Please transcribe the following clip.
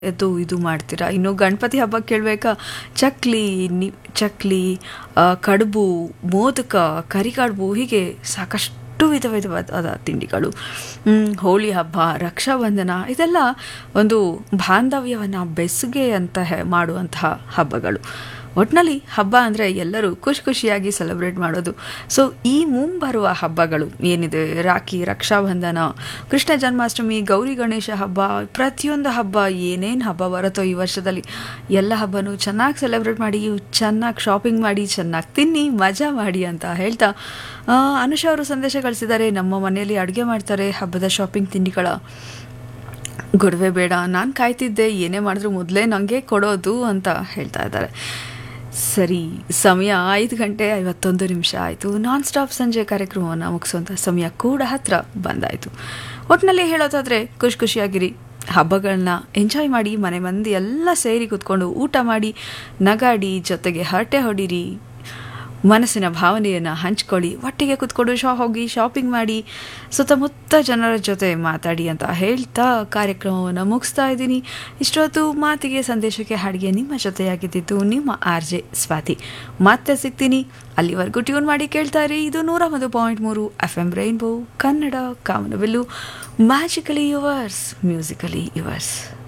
ಅದು ಇದು ಮಾಡ್ತೀರಾ ಇನ್ನು ಗಣಪತಿ ಹಬ್ಬ ಕೇಳಬೇಕಾ ಚಕ್ಲಿ ನಿ ಚಕ್ಲಿ ಆ, ಕಡುಬು ಮೋದಕ ಕರಿಕಡುಬು ಹೀಗೆ ಸಾಕಷ್ಟು ವಿಧ ವಿಧವಾದ ತಿಂಡಿಗಳು ಹ್ಮ್, ಹೋಳಿ ಹಬ್ಬ ರಕ್ಷಾಬಂಧನ ಇದೆಲ್ಲ ಒಂದು ಬಾಂಧವ್ಯವನ್ನು ಬೆಸುಗೆ ಅಂತ ಹೆ- ಮಾಡುವಂತಹ ಹಬ್ಬಗಳು ಒಟ್ಟಿನಲ್ಲಿ ಹಬ್ಬ ಅಂದರೆ ಎಲ್ಲರೂ ಖುಷಿ ಖುಷಿಯಾಗಿ ಸೆಲೆಬ್ರೇಟ್ ಮಾಡೋದು ಸೊ ಈ ಮುಂಬರುವ ಹಬ್ಬಗಳು ಏನಿದೆ ರಾಖಿ ರಕ್ಷಾಬಂಧನ ಕೃಷ್ಣ ಜನ್ಮಾಷ್ಟಮಿ ಗೌರಿ ಗಣೇಶ ಹಬ್ಬ ಪ್ರತಿಯೊಂದು ಹಬ್ಬ ಏನೇನು ಹಬ್ಬ ಬರುತ್ತೋ ಈ ವರ್ಷದಲ್ಲಿ ಎಲ್ಲ ಹಬ್ಬನೂ ಚೆನ್ನಾಗಿ ಸೆಲೆಬ್ರೇಟ್ ಮಾಡಿ ಚೆನ್ನಾಗಿ ಶಾಪಿಂಗ್ ಮಾಡಿ ಚೆನ್ನಾಗಿ ತಿನ್ನಿ ಮಜಾ ಮಾಡಿ ಅಂತ ಹೇಳ್ತಾ ಆ, ಅನುಷಾ ಅವರು ಸಂದೇಶ ಕಳಿಸಿದ್ದಾರೆ ನಮ್ಮ ಮನೆಯಲ್ಲಿ ಅಡುಗೆ ಮಾಡ್ತಾರೆ ಹಬ್ಬದ ಶಾಪಿಂಗ್ ತಿಂಡಿಗಳ ಗೊಡವೆ ಬೇಡ ನಾನು ಕಾಯ್ತಿದ್ದೆ ಏನೇ ಮಾಡಿದ್ರು ಮೊದಲೇ ನನಗೆ ಕೊಡೋದು ಅಂತ ಹೇಳ್ತಾ ಇದ್ದಾರೆ ಸರಿ ಸಮಯ ಐದು ಗಂಟೆ ಐವತ್ತೊಂದು ನಿಮಿಷ ಆಯಿತು ನಾನ್ ಸ್ಟಾಪ್ ಸಂಜೆ ಕಾರ್ಯಕ್ರಮವನ್ನು ಮುಗಿಸುವಂಥ ಸಮಯ ಕೂಡ ಹತ್ರ ಬಂದಾಯಿತು ಒಟ್ಟಿನಲ್ಲಿ ಹೇಳೋದಾದರೆ ಖುಷಿ ಖುಷಿಯಾಗಿರಿ ಹಬ್ಬಗಳನ್ನ ಎಂಜಾಯ್ ಮಾಡಿ ಮನೆ ಮಂದಿ ಎಲ್ಲ ಸೇರಿ ಕೂತ್ಕೊಂಡು ಊಟ ಮಾಡಿ ನಗಾಡಿ ಜೊತೆಗೆ ಹರಟೆ ಹೊಡೀರಿ ಮನಸ್ಸಿನ ಭಾವನೆಯನ್ನು ಹಂಚ್ಕೊಳ್ಳಿ ಒಟ್ಟಿಗೆ ಕೂತ್ಕೊಂಡು ಶಾ ಹೋಗಿ ಶಾಪಿಂಗ್ ಮಾಡಿ ಸುತ್ತಮುತ್ತ ಜನರ ಜೊತೆ ಮಾತಾಡಿ ಅಂತ ಹೇಳ್ತಾ ಕಾರ್ಯಕ್ರಮವನ್ನು ಮುಗಿಸ್ತಾ ಇದ್ದೀನಿ ಇಷ್ಟೊತ್ತು ಮಾತಿಗೆ ಸಂದೇಶಕ್ಕೆ ಹಾಡಿಗೆ ನಿಮ್ಮ ಜೊತೆಯಾಗಿದ್ದಿದ್ದು ನಿಮ್ಮ ಆರ್ ಜೆ ಸ್ವಾತಿ ಮತ್ತೆ ಸಿಗ್ತೀನಿ ಅಲ್ಲಿವರೆಗೂ ಟ್ಯೂನ್ ಮಾಡಿ ಕೇಳ್ತಾ ಇರಿ ಇದು ನೂರ ಒಂದು ಪಾಯಿಂಟ್ ಮೂರು ಎಫ್ ಎಂ ರೈನ್ಬೋ ಕನ್ನಡ ಕಾಮನವೆಲ್ಲು ಮ್ಯಾಜಿಕಲಿ ಯುವರ್ಸ್ ಮ್ಯೂಸಿಕಲಿ ಯುವರ್ಸ್